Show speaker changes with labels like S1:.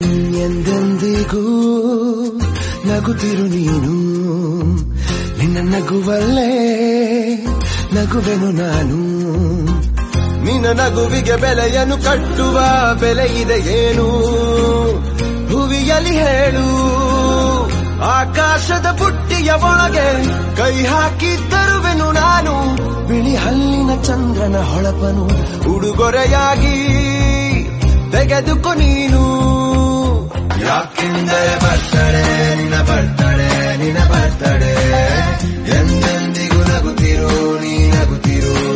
S1: ಎಂದೆಂದಿಗೂ ನಗುತ್ತಿರು ನೀನು ನಿನ್ನ ನಗುವಲ್ಲೇ ನಗುವೆನು ನಾನು ನಿನ್ನ ನಗುವಿಗೆ ಬೆಲೆಯನ್ನು ಕಟ್ಟುವ ಬೆಲೆ ಇದೆ ಏನು ಭುವಿಯಲ್ಲಿ ಹೇಳು ಆಕಾಶದ ಬುಟ್ಟಿಯ ಒಳಗೆ ಕೈ ಹಾಕಿ ತರುವೆನು ನಾನು ಬಿಳಿ ಹಲ್ಲಿನ ಚಂದ್ರನ ಹೊಳಪನು ಉಡುಗೊರೆಯಾಗಿ ತೆಗೆದುಕೊ ನೀನು ಯಾಕೆಂದರೆ ಬರ್ತಡೆ ನಿನ್ನ ಬರ್ತಡೆ ನಿನ್ನ ಬರ್ತಡೆ ಎಂದೆಂದಿಗೂ ನಗುತ್ತಿರು